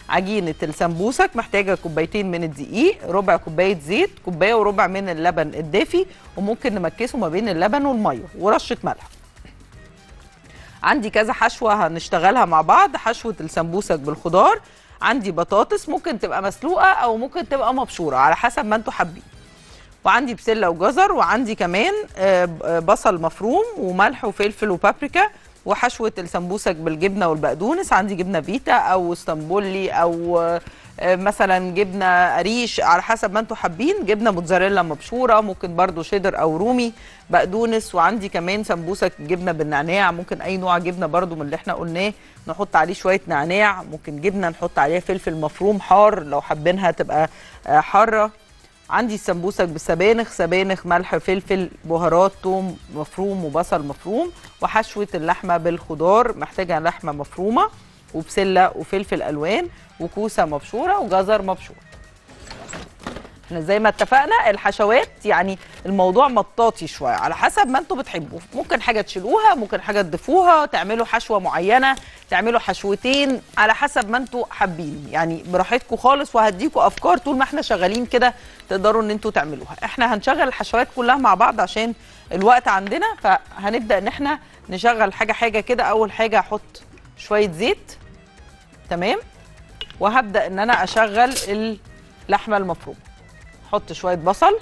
عجينه السمبوسك محتاجه كوبايتين من الدقيق ربع كوبايه زيت كوبايه وربع من اللبن الدافي وممكن نمكسه ما بين اللبن والميه ورشه ملح عندي كذا حشوه هنشتغلها مع بعض حشوه السمبوسك بالخضار عندي بطاطس ممكن تبقى مسلوقه او ممكن تبقى مبشوره على حسب ما انتوا حابين وعندي بسله وجزر وعندي كمان آه، آه، بصل مفروم وملح وفلفل وبابريكا وحشوه السمبوسك بالجبنه والبقدونس عندي جبنه فيتا او اسطنبولي او آه، آه، مثلا جبنه قريش على حسب ما انتوا حابين جبنه موتزاريلا مبشوره ممكن برضو شيدر او رومي بقدونس وعندي كمان سمبوسك جبنه بالنعناع ممكن اي نوع جبنه برضو من اللي احنا قلناه نحط عليه شويه نعناع ممكن جبنه نحط عليها فلفل مفروم حار لو حابينها تبقى آه، حاره عندي السمبوسك بالسبانخ سبانخ ملح فلفل بهارات توم مفروم وبصل مفروم وحشوه اللحمه بالخضار محتاجه لحمه مفرومه وبسله وفلفل الوان وكوسه مبشوره وجزر مبشور احنا زي ما اتفقنا الحشوات يعني الموضوع مطاطي شويه على حسب ما انتوا بتحبوا ممكن حاجه تشيلوها ممكن حاجه تضيفوها تعملوا حشوه معينه تعملوا حشوتين على حسب ما انتوا حابين يعني براحتكم خالص وهديكوا افكار طول ما احنا شغالين كده تقدروا ان انتوا تعملوها احنا هنشغل الحشوات كلها مع بعض عشان الوقت عندنا فهنبدا ان احنا نشغل حاجه حاجه كده اول حاجه احط شويه زيت تمام وهبدا ان انا اشغل اللحمه المفرومه احط شويه بصل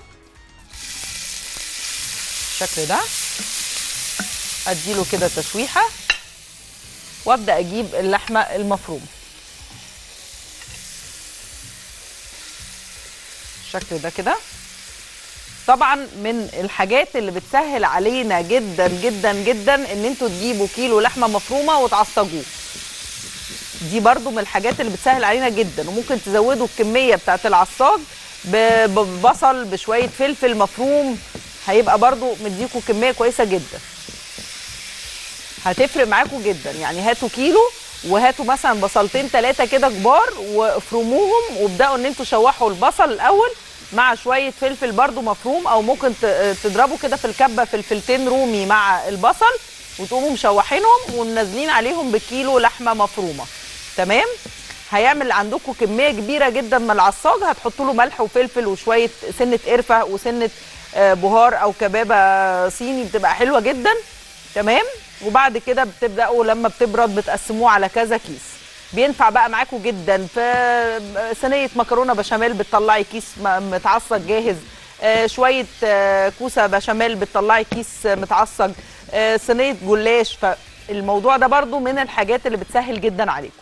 بالشكل ده اديله كده تشويحه وابدا اجيب اللحمه المفرومه بالشكل ده كده طبعا من الحاجات اللي بتسهل علينا جدا جدا جدا ان انتوا تجيبوا كيلو لحمه مفرومه وتعصجوه دي برضو من الحاجات اللي بتسهل علينا جدا وممكن تزودوا الكميه بتاعت العصاج ب- ببصل بشويه فلفل مفروم هيبقى برضو مديكوا كميه كويسه جدا هتفرق معاكم جدا يعني هاتوا كيلو وهاتوا مثلا بصلتين ثلاثه كده كبار وافرموهم وابداوا ان انتوا شوحوا البصل الاول مع شويه فلفل برضو مفروم او ممكن ت- تضربوا كده في الكبه فلفلتين رومي مع البصل وتقوموا مشوحينهم ومنزلين عليهم بكيلو لحمه مفرومه تمام هيعمل عندكم كميه كبيره جدا من العصاج هتحطوا له ملح وفلفل وشويه سنه قرفه وسنه آه، بهار او كبابه صيني بتبقى حلوه جدا تمام وبعد كده بتبداوا لما بتبرد بتقسموه على كذا كيس بينفع بقى معاكم جدا في صينيه مكرونه بشاميل بتطلعي كيس م- متعصج جاهز آه، شويه آه، كوسه بشاميل بتطلعي كيس متعصج آه، صينيه جلاش فالموضوع ده برضو من الحاجات اللي بتسهل جدا عليكم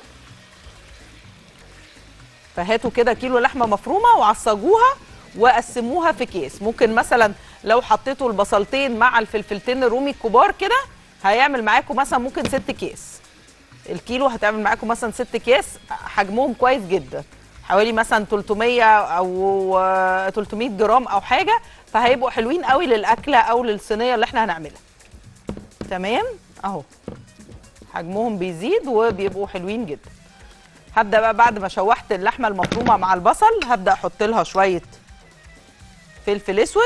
فهاتوا كده كيلو لحمه مفرومه وعصجوها وقسموها في كيس ممكن مثلا لو حطيتوا البصلتين مع الفلفلتين الرومي الكبار كده هيعمل معاكم مثلا ممكن ست كيس الكيلو هتعمل معاكم مثلا ست كيس حجمهم كويس جدا حوالي مثلا 300 او آه، 300 جرام او حاجه فهيبقوا حلوين قوي للاكله او للصينيه اللي احنا هنعملها تمام اهو حجمهم بيزيد وبيبقوا حلوين جدا هبدا بقى بعد ما شوحت اللحمه المفرومه مع البصل هبدا احط لها شويه فلفل اسود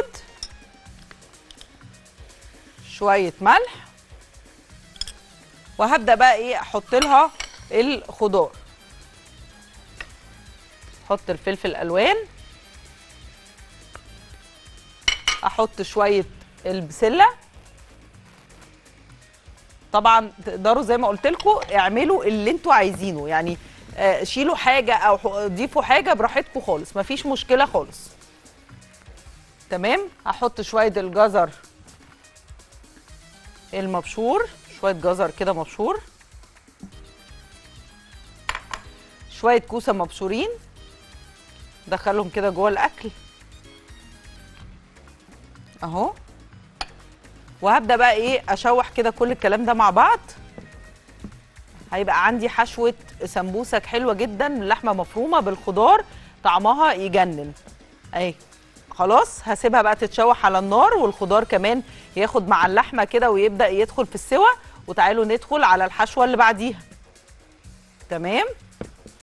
شويه ملح وهبدا بقى ايه احط لها الخضار احط الفلفل الالوان احط شويه البسله طبعا تقدروا زي ما قلت لكم اعملوا اللي انتوا عايزينه يعني آه، شيلوا حاجه او ح- ضيفوا حاجه براحتكم خالص مفيش مشكله خالص تمام هحط شويه الجزر المبشور شويه جزر كده مبشور شويه كوسه مبشورين دخلهم كده جوه الاكل اهو وهبدا بقى ايه اشوح كده كل الكلام ده مع بعض هيبقى عندي حشوه سمبوسك حلوه جدا لحمه مفرومه بالخضار طعمها يجنن اهي خلاص هسيبها بقى تتشوح على النار والخضار كمان ياخد مع اللحمه كده ويبدا يدخل في السوى وتعالوا ندخل على الحشوه اللي بعديها تمام